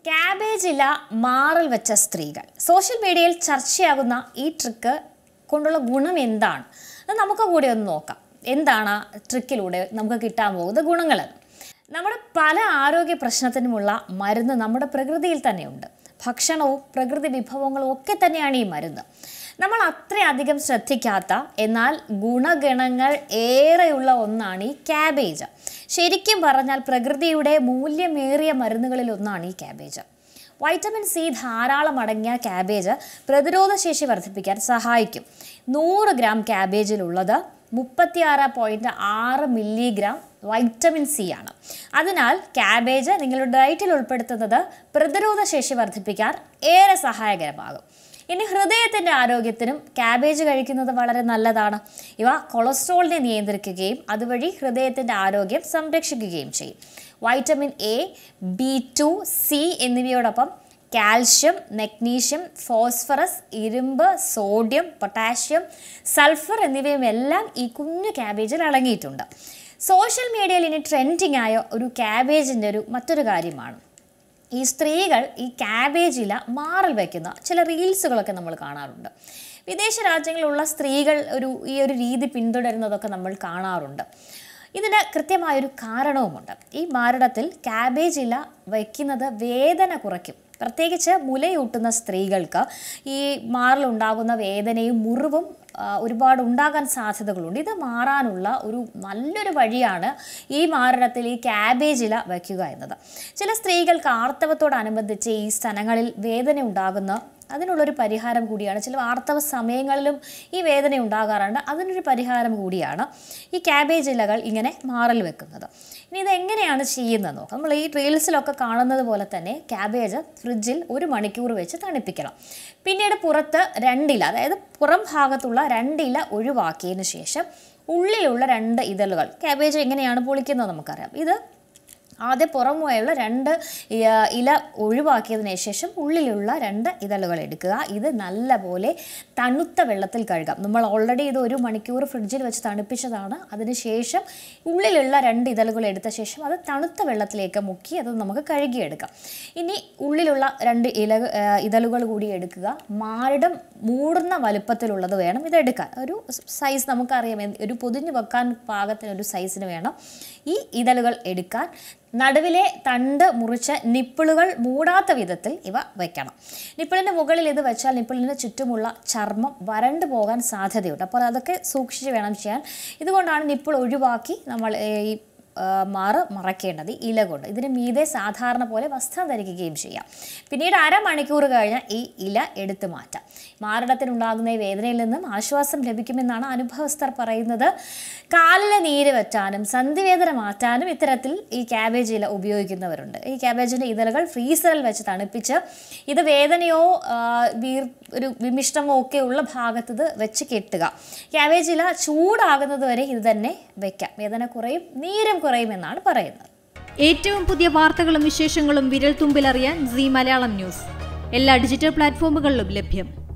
cabbage ഇല മാറിൽ വെച്ച സ്ത്രീകൾ സോഷ്യൽ മീഡിയയിൽ ചർച്ചയാകുന്ന ഈ ട്രിക്ക് കൊണ്ടുള്ള ഗുണം എന്താണ് അത് നമുക്ക് കൂടി ഒന്ന് നോക്കാം എന്താണ് ആ ട്രിക്കിലൂടെ നമുക്ക് കിട്ടാൻ പോകുന്ന ഗുണങ്ങൾ നമ്മുടെ പല ആരോഗ്യ പ്രശ്നത്തിനുമുള്ള മരുന്ന് നമ്മുടെ പ്രകൃതിയിൽ തന്നെയുണ്ട് ഭക്ഷണവും പ്രകൃതി വിഭവങ്ങളും ഒക്കെ തന്നെയാണ് ഈ മരുന്ന് നമ്മൾ അത്രയധികം ശ്രദ്ധിക്കാത്ത എന്നാൽ ഗുണഗണങ്ങൾ ഏറെയുള്ള ഒന്നാണ് ഈ ക്യാബേജ് ശരിക്കും പറഞ്ഞാൽ പ്രകൃതിയുടെ മൂല്യമേറിയ മരുന്നുകളിൽ ഒന്നാണ് ഈ ക്യാബേജ് വൈറ്റമിൻ സി ധാരാളം അടങ്ങിയ ക്യാബേജ് പ്രതിരോധശേഷി വർദ്ധിപ്പിക്കാൻ സഹായിക്കും നൂറ് ഗ്രാം ക്യാബേജിലുള്ളത് മുപ്പത്തിയാറ് പോയിൻറ്റ് ആറ് മില്ലിഗ്രാം വൈറ്റമിൻ സി ആണ് അതിനാൽ ക്യാബേജ് നിങ്ങളുടെ ഡയറ്റിൽ ഉൾപ്പെടുത്തുന്നത് പ്രതിരോധശേഷി വർദ്ധിപ്പിക്കാൻ ഏറെ സഹായകരമാകും ഇനി ഹൃദയത്തിൻ്റെ ആരോഗ്യത്തിനും ക്യാബേജ് കഴിക്കുന്നത് വളരെ നല്ലതാണ് ഇവ കൊളസ്ട്രോളിനെ നിയന്ത്രിക്കുകയും അതുവഴി ഹൃദയത്തിൻ്റെ ആരോഗ്യം സംരക്ഷിക്കുകയും ചെയ്യും vitamin A B two C എന്നിവയോടൊപ്പം കാൽഷ്യം മെഗ്നീഷ്യം ഫോസ്ഫറസ് ഇരുമ്പ് സോഡിയം പൊട്ടാഷ്യം സൾഫർ എന്നിവയും എല്ലാം ഈ കുഞ്ഞു ക്യാബേജിൽ അടങ്ങിയിട്ടുണ്ട് സോഷ്യൽ മീഡിയയിൽ ഇനി ട്രെൻഡിങ് ആയ ഒരു ക്യാബേജിൻ്റെ ഒരു മറ്റൊരു കാര്യമാണ് ഈ സ്ത്രീകൾ ഈ ക്യാബേജ് ഇല മാറിൽ വയ്ക്കുന്ന ചില റീൽസുകളൊക്കെ നമ്മൾ കാണാറുണ്ട് വിദേശ രാജ്യങ്ങളിലുള്ള സ്ത്രീകൾ ഒരു ഈ ഒരു രീതി പിന്തുടരുന്നതൊക്കെ നമ്മൾ കാണാറുണ്ട് ഇതിന് കൃത്യമായൊരു കാരണവുമുണ്ട് ഈ മാരടത്തിൽ ക്യാബേജ് ഇല വയ്ക്കുന്നത് വേദന കുറയ്ക്കും പ്രത്യേകിച്ച് മുലയൂട്ടുന്ന സ്ത്രീകൾക്ക് ഈ മാറിലുണ്ടാകുന്ന വേദനയും മുറിവും ആ, ഒരുപാട് ഉണ്ടാകാൻ സാധ്യതകളുണ്ട് ഇത് മാറാനുള്ള ഒരു നല്ലൊരു വഴിയാണ് ഈ മാറിടത്തിൽ ഈ ക്യാബേജ് ഇല വയ്ക്കുക എന്നത് ചില സ്ത്രീകൾക്ക് ആർത്തവത്തോടനുബന്ധിച്ച് ഈ സ്ഥലങ്ങളിൽ വേദന ഉണ്ടാകുന്ന അതിനുള്ളൊരു പരിഹാരം കൂടിയാണ് ചില ആർത്തവ സമയങ്ങളിലും ഈ വേദന ഉണ്ടാകാറുണ്ട് അതിനൊരു പരിഹാരം കൂടിയാണ് ഈ ക്യാബേജ് ഇലകൾ ഇങ്ങനെ മാറൽ വെക്കുന്നത് ഇനി ഇത് എങ്ങനെയാണ് ചെയ്യുന്നത് നോക്കാം നമ്മൾ ഈ റീൽസിലൊക്കെ കാണുന്നത് പോലെ തന്നെ ക്യാബേജ് ഫ്രിഡ്ജിൽ ഒരു മണിക്കൂർ വെച്ച് തണുപ്പിക്കണം പിന്നീട് പുറത്ത് രണ്ടില അതായത് പുറം ഭാഗത്തുള്ള രണ്ടില ഒഴിവാക്കിയതിന് ശേഷം ഉള്ളിലുള്ള രണ്ട് ഇതളുകൾ ക്യാബേജ് എങ്ങനെയാണ് പൊളിക്കുന്നത് നമുക്കറിയാം ഇത് ആദ്യം പുറമുള്ള രണ്ട് ഈ, ആ, ഇല ഒഴിവാക്കിയതിന് ശേഷം ഉള്ളിലുള്ള രണ്ട് ഇതളുകൾ എടുക്കുക ഇത് നല്ലപോലെ തണുത്ത വെള്ളത്തിൽ കഴുകാം നമ്മൾ ഓൾറെഡി ഇത് ഒരു മണിക്കൂർ ഫ്രിഡ്ജിൽ വെച്ച് തണുപ്പിച്ചതാണ് അതിനുശേഷം ഉള്ളിലുള്ള രണ്ട് ഇതളുകൾ എടുത്ത ശേഷം അത് തണുത്ത വെള്ളത്തിലേക്ക് മുക്കി അത് നമുക്ക് കഴുകിയെടുക്കാം ഇനി ഉള്ളിലുള്ള രണ്ട് ഇല ആ, ഇതളുകൾ കൂടി എടുക്കുക മാറിടം മൂടുന്ന വലുപ്പത്തിലുള്ളത് വേണം ഇതെടുക്കാൻ ഒരു സൈസ് നമുക്കറിയാം എന്ത്- ഒരു പൊതിഞ്ഞ് വെക്കാൻ പാകത്തിന് ഒരു സൈസിന് വേണം ഈ ഇതളുകൾ എടുക്കാൻ നടുവിലെ തണ്ട് മുറിച്ച് നിപ്പിളുകൾ മൂടാത്ത വിധത്തിൽ ഇവ വെക്കണം നിപ്പിളിൻ്റെ മുകളിൽ ഇത് വെച്ചാൽ നിപ്പിളിന് ചുറ്റുമുള്ള ചർമ്മം വരണ്ടു പോകാൻ സാധ്യതയുണ്ട് അപ്പോൾ അതൊക്കെ സൂക്ഷിച്ച് വേണം ചെയ്യാൻ ഇതുകൊണ്ടാണ് നിപ്പിൾ ഒഴിവാക്കി നമ്മൾ ഏ, ഈ ആ, മാറ് മറയ്ക്കേണ്ടത് ഈ ഇല കൊണ്ട് ഇതിന് മീതെ സാധാരണ പോലെ വസ്ത്രം ധരിക്കുകയും ചെയ്യാം പിന്നീട് അരമണിക്കൂർ കഴിഞ്ഞ് ഈ ഇല എടുത്തു മാറ്റാം മാറിടത്തിനുണ്ടാകുന്ന ഈ വേദനയിൽ നിന്നും ആശ്വാസം ലഭിക്കുമെന്നാണ് അനുഭവസ്ഥർ പറയുന്നത് കാലിലെ നീര് വെച്ചാനും സന്ധിവേദന മാറ്റാനും ഇത്തരത്തിൽ ഈ ക്യാബേജ് ഇല ഉപയോഗിക്കുന്നവരുണ്ട് ഈ ക്യാബേജിൻ്റെ ഇതളുകൾ ഫ്രീസറിൽ വെച്ച് തണുപ്പിച്ച് ഇത് വേദനയോ ആ, വീർ ഒരു വിമിഷ്ടമോ ഒക്കെ ഉള്ള ഭാഗത്ത് ഇത് വെച്ച് കെട്ടുക ക്യാബേജ് ഇല ചൂടാകുന്നത് വരെ ഇത് തന്നെ വെക്കാം വേദന കുറയും നീരും കുറയും എന്നാണ് പറയുന്നത് ഏറ്റവും പുതിയ വാർത്തകളും വിശേഷങ്ങളും വിരൽ തുമ്പിലറിയാൻ സി മലയാളം ന്യൂസ് എല്ലാ ഡിജിറ്റൽ പ്ലാറ്റ്ഫോമുകളിലും ലഭ്യം